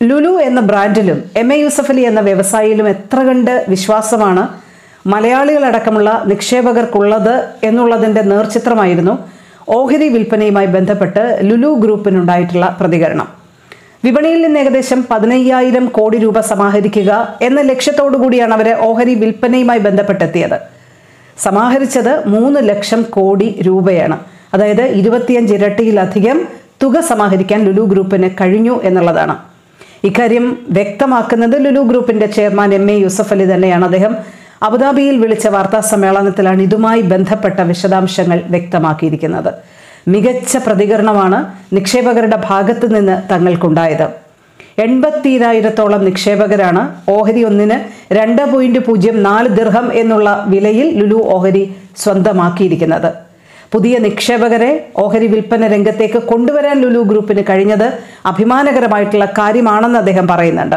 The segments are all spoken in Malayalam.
ലുലു എന്ന ബ്രാൻഡിലും എം എ യൂസഫ് അലി എന്ന വ്യവസായിയിലും എത്ര കണ്ട് വിശ്വാസമാണ് മലയാളികളടക്കമുള്ള നിക്ഷേപകർക്കുള്ളത് എന്നുള്ളതിൻ്റെ നേർചിത്രമായിരുന്നു ഓഹരി വിൽപ്പനയുമായി ബന്ധപ്പെട്ട് ലുലു ഗ്രൂപ്പിനുണ്ടായിട്ടുള്ള പ്രതികരണം വിപണിയിൽ നിന്ന് ഏകദേശം പതിനയ്യായിരം കോടി രൂപ സമാഹരിക്കുക എന്ന ലക്ഷ്യത്തോടു കൂടിയാണ് അവർ ഓഹരി വിൽപ്പനയുമായി ബന്ധപ്പെട്ടെത്തിയത് സമാഹരിച്ചത് മൂന്ന് ലക്ഷം കോടി രൂപയാണ് അതായത് ഇരുപത്തിയഞ്ച് ഇരട്ടിയിലധികം തുക സമാഹരിക്കാൻ ലുലു ഗ്രൂപ്പിന് കഴിഞ്ഞു എന്നുള്ളതാണ് ഇക്കാര്യം വ്യക്തമാക്കുന്നത് ലുലു ഗ്രൂപ്പിന്റെ chairman M A Yusuff Ali തന്നെയാണ് അദ്ദേഹം അബുദാബിയിൽ വിളിച്ച വാർത്താ സമ്മേളനത്തിലാണ് ഇതുമായി ബന്ധപ്പെട്ട വിശദാംശങ്ങൾ വ്യക്തമാക്കിയിരിക്കുന്നത് മികച്ച പ്രതികരണമാണ് നിക്ഷേപകരുടെ ഭാഗത്ത് നിന്ന് തങ്ങൾക്കുണ്ടായത് എൺപത്തിരായിരത്തോളം നിക്ഷേപകരാണ് ഓഹരി ഒന്നിന് രണ്ട് പോയിന്റ് പൂജ്യം നാല് ദിർഹം എന്നുള്ള വിലയിൽ ലുലു ഓഹരി സ്വന്തമാക്കിയിരിക്കുന്നത് പുതിയ നിക്ഷേപകരെ ഓഹരി വിൽപ്പന രംഗത്തേക്ക് കൊണ്ടുവരാൻ ലുലു ഗ്രൂപ്പിന് കഴിഞ്ഞത് അഭിമാനകരമായിട്ടുള്ള കാര്യമാണെന്ന് അദ്ദേഹം പറയുന്നുണ്ട്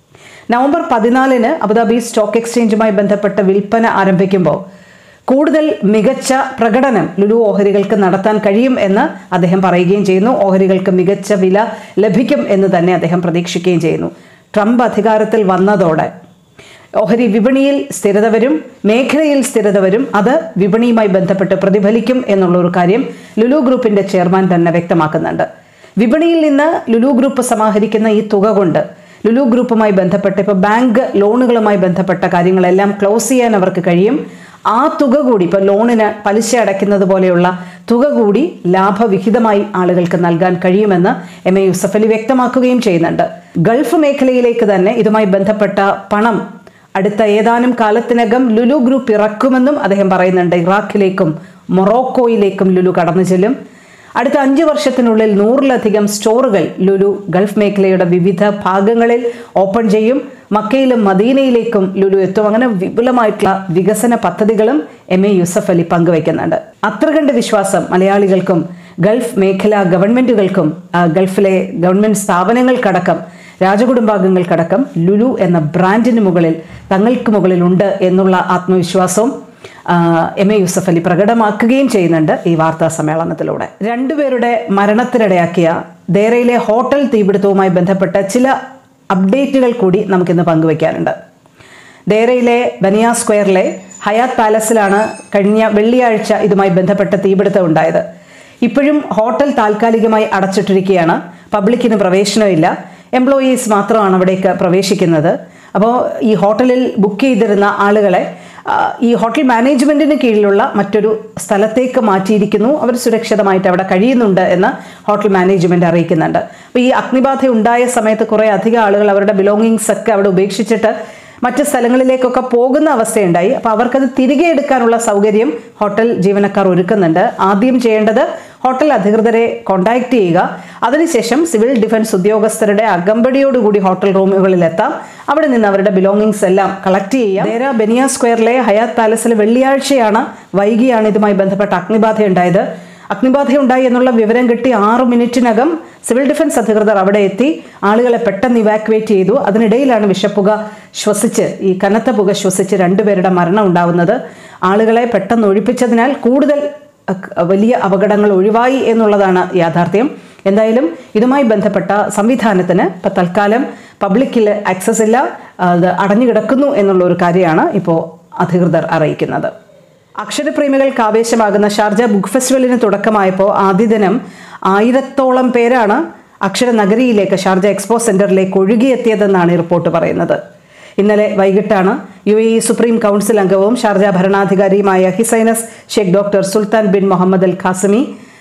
നവംബർ പതിനാലിന് അബുദാബി സ്റ്റോക്ക് എക്സ്ചേഞ്ചുമായി ബന്ധപ്പെട്ട വിൽപ്പന ആരംഭിക്കുമ്പോൾ കൂടുതൽ മികച്ച പ്രകടനം ലുലു ഓഹരികൾക്ക് നടത്താൻ കഴിയും എന്ന് അദ്ദേഹം പറയുകയും ചെയ്യുന്നു ഓഹരികൾക്ക് മികച്ച വില ലഭിക്കും എന്ന് തന്നെ അദ്ദേഹം പ്രതീക്ഷിക്കുകയും ചെയ്യുന്നു ട്രംപ് അധികാരത്തിൽ വന്നതോടെ ഓഹരി വിപണിയിൽ സ്ഥിരത വരും മേഖലയിൽ സ്ഥിരത വരും അത് വിപണിയുമായി ബന്ധപ്പെട്ട് പ്രതിഫലിക്കും എന്നുള്ള ഒരു കാര്യം ലുലു ഗ്രൂപ്പിന്റെ ചെയർമാൻ തന്നെ വ്യക്തമാക്കുന്നുണ്ട് വിപണിയിൽ നിന്ന് ലുലു ഗ്രൂപ്പ് സമാഹരിക്കുന്ന ഈ തുക കൊണ്ട് ലുലു ഗ്രൂപ്പുമായി ബന്ധപ്പെട്ട് ഇപ്പോൾ ബാങ്ക് ലോണുകളുമായി ബന്ധപ്പെട്ട കാര്യങ്ങളെല്ലാം ക്ലോസ് ചെയ്യാൻ അവർക്ക് കഴിയും ആ തുക കൂടി ഇപ്പോൾ ലോണിന് പലിശ അടയ്ക്കുന്നത് പോലെയുള്ള തുക കൂടി ലാഭവിഹിതമായി ആളുകൾക്ക് നൽകാൻ കഴിയുമെന്ന് എം എ യൂസഫ് അലി വ്യക്തമാക്കുകയും ചെയ്യുന്നുണ്ട് ഗൾഫ് മേഖലയിലേക്ക് തന്നെ ഇതുമായി ബന്ധപ്പെട്ട പണം അടുത്ത ഏതാനും കാലത്തിനകം ലുലു ഗ്രൂപ്പ് ഇറക്കുമെന്നും അദ്ദേഹം പറയുന്നുണ്ട് ഇറാഖിലേക്കും മൊറോക്കോയിലേക്കും ലുലു കടന്നു ചെല്ലും അടുത്ത അഞ്ച് വർഷത്തിനുള്ളിൽ നൂറിലധികം സ്റ്റോറുകൾ ലുലു ഗൾഫ് മേഖലയുടെ വിവിധ ഭാഗങ്ങളിൽ ഓപ്പൺ ചെയ്യും മക്കയിലും മദീനയിലേക്കും ലുലു എത്തും അങ്ങനെ വിപുലമായിട്ടുള്ള വികസന പദ്ധതികളും എം എ യൂസഫ് അലി പങ്കുവയ്ക്കുന്നുണ്ട് അത്ര കണ്ട് വിശ്വാസം മലയാളികൾക്കും ഗൾഫ് മേഖല ഗവൺമെന്റുകൾക്കും ആ, ഗൾഫിലെ ഗവൺമെന്റ് സ്ഥാപനങ്ങൾക്കടക്കം രാജകുടുംബാംഗങ്ങൾക്കടക്കം ലുലു എന്ന ബ്രാൻഡിന് മുകളിൽ തങ്ങൾക്ക് മുകളിലുണ്ട് എന്നുള്ള ആത്മവിശ്വാസവും ആ, എം എ യൂസഫ് അലി പ്രകടമാക്കുകയും ചെയ്യുന്നുണ്ട് ഈ വാർത്താ സമ്മേളനത്തിലൂടെ രണ്ടുപേരുടെ മരണത്തിനിടയാക്കിയ ദേരയിലെ ഹോട്ടൽ തീപിടുത്തവുമായി ബന്ധപ്പെട്ട ചില അപ്ഡേറ്റുകൾ കൂടി നമുക്കിന്ന് പങ്കുവയ്ക്കാനുണ്ട് ദേരയിലെ ബനിയ സ്ക്വയറിലെ ഹയാത്ത് പാലസിലാണ് കഴിഞ്ഞ വെള്ളിയാഴ്ച ഇതുമായി ബന്ധപ്പെട്ട തീപിടുത്തം ഉണ്ടായത് ഇപ്പോഴും ഹോട്ടൽ താൽക്കാലികമായി അടച്ചിട്ടിരിക്കുകയാണ് പബ്ലിക്കിന് പ്രവേശനമില്ല എംപ്ലോയീസ് മാത്രമാണ് അവിടേക്ക് പ്രവേശിക്കുന്നത് അപ്പോൾ ഈ ഹോട്ടലിൽ ബുക്ക് ചെയ്തിരുന്ന ആളുകളെ ആ, ഈ ഹോട്ടൽ മാനേജ്മെന്റിന് കീഴിലുള്ള മറ്റൊരു സ്ഥലത്തേക്ക് മാറ്റിയിരിക്കുന്നു അവർ സുരക്ഷിതമായിട്ട് അവിടെ കഴിയുന്നുണ്ട് എന്ന് ഹോട്ടൽ മാനേജ്മെന്റ് അറിയിക്കുന്നുണ്ട് അപ്പോൾ ഈ അഗ്നിബാധ ഉണ്ടായ സമയത്ത് കുറേ അധികം ആളുകൾ അവരുടെ ബിലോങ്ങിങ്സ് ഒക്കെ അവിടെ ഉപേക്ഷിച്ചിട്ട് മറ്റ് സ്ഥലങ്ങളിലേക്കൊക്കെ പോകുന്ന അവസ്ഥയുണ്ടായി അപ്പോൾ അവർക്കത് തിരികെ എടുക്കാനുള്ള സൗകര്യം ഹോട്ടൽ ജീവനക്കാർ ഒരുക്കുന്നുണ്ട് ആദ്യം ചെയ്യേണ്ടത് ഹോട്ടൽ അധികൃതരെ കോൺടാക്ട് ചെയ്യുക അതിനുശേഷം സിവിൽ ഡിഫൻസ് ഉദ്യോഗസ്ഥരുടെ അകമ്പടിയോടുകൂടി ഹോട്ടൽ റൂമുകളിൽ എത്താം അവിടെ നിന്ന് അവരുടെ ബിലോങ്ങിങ്സ് എല്ലാം കളക്ട് ചെയ്യുക നേരെ ബെനിയ സ്ക്വയറിലെ ഹയാത്ത് പാലസിൽ വെള്ളിയാഴ്ചയാണ് വൈകിയാണ് ഇതുമായി ബന്ധപ്പെട്ട അഗ്നിബാധ ഉണ്ടായത് അഗ്നിബാധ ഉണ്ടായി എന്നുള്ള വിവരം കിട്ടി ആറു മിനിറ്റിനകം സിവിൽ ഡിഫൻസ് അധികൃതർ അവിടെ എത്തി ആളുകളെ പെട്ടെന്ന് ഇവാക്യുവേറ്റ് ചെയ്തു അതിനിടയിലാണ് വിഷപ്പുക ശ്വസിച്ച് ഈ കനത്ത പുക ശ്വസിച്ച് രണ്ടുപേരുടെ മരണം ഉണ്ടാവുന്നത് ആളുകളെ പെട്ടെന്ന് ഒഴിപ്പിച്ചതിനാൽ കൂടുതൽ അക്- വലിയ അപകടങ്ങൾ ഒഴിവായി എന്നുള്ളതാണ് യാഥാർത്ഥ്യം എന്തായാലും ഇതുമായി ബന്ധപ്പെട്ട സംവിധാനത്തിന് ഇപ്പം തൽക്കാലം പബ്ലിക്കിൽ ആക്സസ് ഇല്ല അത് അടഞ്ഞു കിടക്കുന്നു എന്നുള്ള ഒരു കാര്യമാണ് ഇപ്പോൾ അധികൃതർ അറിയിക്കുന്നത് അക്ഷരപ്രേമികൾക്ക് ആവേശമാകുന്ന ഷാർജ ബുക്ക് ഫെസ്റ്റിവലിന് തുടക്കമായപ്പോൾ ആദ്യ ദിനം ആയിരത്തോളം പേരാണ് അക്ഷര നഗരിയിലേക്ക് ഷാർജ എക്സ്പോ സെന്ററിലേക്ക് ഒഴുകിയെത്തിയതെന്നാണ് ഈ റിപ്പോർട്ട് പറയുന്നത് ഇന്നലെ വൈകിട്ടാണ് U A E supreme council അംഗവും ഷാർജ ഭരണാധികാരിയുമായ his highness Sheikh doctor Sultan bin Muhammad Al Qasimi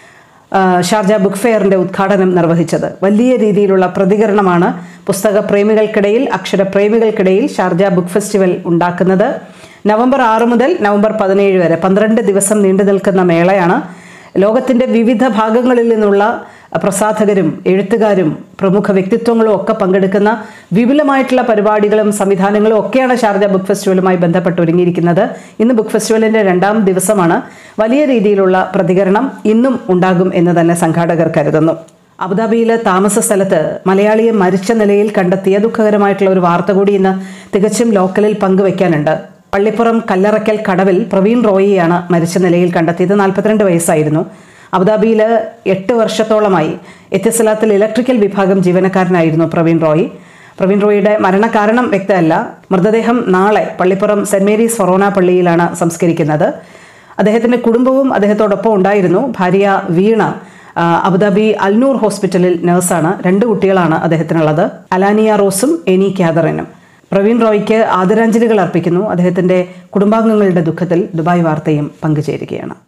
ആ, ഷാർജ ബുക്ക് ഫെയറിന്റെ ഉദ്ഘാടനം നിർവഹിച്ചത് വലിയ രീതിയിലുള്ള പ്രതികരണമാണ് പുസ്തക പ്രേമികൾക്കിടയിൽ അക്ഷരപ്രേമികൾക്കിടയിൽ ഷാർജ ബുക്ക് ഫെസ്റ്റിവൽ ഉണ്ടാക്കുന്നത് നവംബർ ആറ് മുതൽ നവംബർ പതിനേഴ് വരെ പന്ത്രണ്ട് ദിവസം നീണ്ടു നിൽക്കുന്ന മേളയാണ് ലോകത്തിന്റെ വിവിധ ഭാഗങ്ങളിൽ നിന്നുള്ള പ്രസാധകരും എഴുത്തുകാരും പ്രമുഖ വ്യക്തിത്വങ്ങളും ഒക്കെ പങ്കെടുക്കുന്ന വിപുലമായിട്ടുള്ള പരിപാടികളും സംവിധാനങ്ങളും ഒക്കെയാണ് ഷാർജ ബുക്ക് ഫെസ്റ്റിവലുമായി ബന്ധപ്പെട്ട് ഒരുങ്ങിയിരിക്കുന്നത് ഇന്ന് ബുക്ക് ഫെസ്റ്റിവലിന്റെ രണ്ടാം ദിവസമാണ് വലിയ രീതിയിലുള്ള പ്രതികരണം ഇന്നും ഉണ്ടാകും എന്ന് തന്നെ സംഘാടകർ കരുതുന്നു അബുദാബിയിലെ താമസ സ്ഥലത്ത് മലയാളിയെ മരിച്ച നിലയിൽ കണ്ടെത്തിയ ദുഃഖകരമായിട്ടുള്ള ഒരു വാർത്ത കൂടി ഇന്ന് തികച്ചും ലോക്കലിൽ പങ്കുവയ്ക്കാനുണ്ട് പള്ളിപ്പുറം കല്ലറയ്ക്കൽ കടവിൽ പ്രവീൺ റോയിയാണ് മരിച്ച നിലയിൽ കണ്ടെത്തിയത് നാൽപ്പത്തിരണ്ട് വയസ്സായിരുന്നു അബുദാബിയിൽ എട്ട് വർഷത്തോളമായി എത്തിസലാത്തിൽ ഇലക്ട്രിക്കൽ വിഭാഗം ജീവനക്കാരനായിരുന്നു പ്രവീൺ റോയ് പ്രവീൺ റോയിയുടെ മരണകാരണം വ്യക്തമല്ല മൃതദേഹം നാളെ പള്ളിപ്പുറം സെന്റ് മേരീസ് ഫൊറോന പള്ളിയിലാണ് സംസ്കരിക്കുന്നത് അദ്ദേഹത്തിന്റെ കുടുംബവും അദ്ദേഹത്തോടൊപ്പം ഉണ്ടായിരുന്നു ഭാര്യ വീണ ആ, അബുദാബി അൽനൂർ ഹോസ്പിറ്റലിൽ നഴ്സാണ് രണ്ട് കുട്ടികളാണ് അദ്ദേഹത്തിനുള്ളത് അലാനിയ റോസും എനി കാതറിനും പ്രവീൺ റോയ്ക്ക് ആദരാഞ്ജലികൾ അർപ്പിക്കുന്നു അദ്ദേഹത്തിന്റെ കുടുംബാംഗങ്ങളുടെ ദുഃഖത്തിൽ ദുബായ് വാർത്തയും പങ്കുചേരുകയാണ്